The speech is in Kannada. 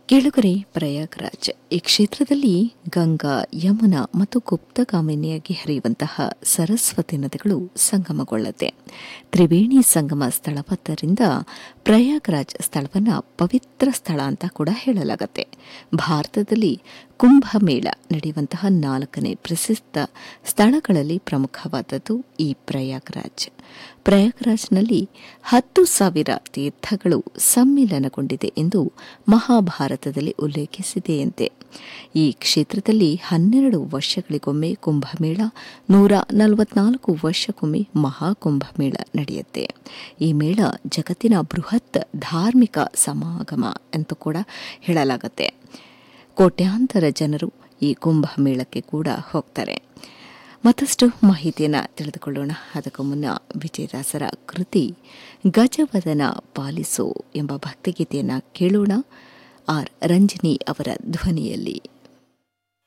ಕೇಳುಗರೆ ಪ್ರಯಾಗ್ರಾಜ್ ಈ ಕ್ಷೇತ್ರದಲ್ಲಿ ಗಂಗಾ ಯಮುನಾ ಮತ್ತು ಗುಪ್ತಗಾಮಿನಿಯಾಗಿ ಹರಿಯುವಂತಹ ಸರಸ್ವತಿ ನದಿಗಳು ಸಂಗಮಗೊಳ್ಳುತ್ತೆ ತ್ರಿವೇಣಿ ಸಂಗಮ ಸ್ಥಳವಾದ್ದರಿಂದ ಪ್ರಯಾಗ್ರಾಜ್ ಸ್ಥಳವನ್ನು ಪವಿತ್ರ ಸ್ಥಳ ಅಂತ ಕೂಡ ಹೇಳಲಾಗುತ್ತೆ ಭಾರತದಲ್ಲಿ ಕುಂಭಮೇಳ ನಡೆಯುವಂತಹ ನಾಲ್ಕನೇ ಪ್ರಸಿದ್ಧ ಸ್ಥಳಗಳಲ್ಲಿ ಪ್ರಮುಖವಾದದ್ದು ಈ ಪ್ರಯಾಗ್ರಾಜ್ ಪ್ರಯಾಗ್ರಾಜ್ನಲ್ಲಿ ಹತ್ತು ಸಾವಿರ ತೀರ್ಥಗಳು ಸಮ್ಮಿಲನಗೊಂಡಿದೆ ಎಂದು ಮಹಾಭಾರತದಲ್ಲಿ ಉಲ್ಲೇಖಿಸಿದೆಯಂತೆ ಈ ಕ್ಷೇತ್ರದಲ್ಲಿ ಹನ್ನೆರಡು ವರ್ಷಗಳಿಗೊಮ್ಮೆ ಕುಂಭಮೇಳ ನೂರ ನಲವತ್ನಾಲ್ಕು ವರ್ಷಕ್ಕೊಮ್ಮೆ ಮಹಾಕುಂಭಮೇಳ ನಡೆಯುತ್ತೆ ಈ ಮೇಳ ಜಗತ್ತಿನ ಬೃಹತ್ ಧಾರ್ಮಿಕ ಸಮಾಗಮ ಅಂತ ಕೂಡ ಹೇಳಲಾಗುತ್ತೆ ಕೋಟ್ಯಾಂತರ ಜನರು ಈ ಕುಂಭಮೇಳಕ್ಕೆ ಕೂಡ ಹೋಗ್ತಾರೆ ಮತ್ತಷ್ಟು ಮಾಹಿತಿಯನ್ನು ತಿಳಿದುಕೊಳ್ಳೋಣ ಅದಕ್ಕೂ ಮುನ್ನ ವಿಜಯದಾಸರ ಕೃತಿ ಗಜವದನ ಪಾಲಿಸೋ ಎಂಬ ಭಕ್ತಿಗೀತೆಯನ್ನು ಕೇಳೋಣ ಆರ್ ರಂಜನಿ ಅವರ ಧ್ವನಿಯಲ್ಲಿ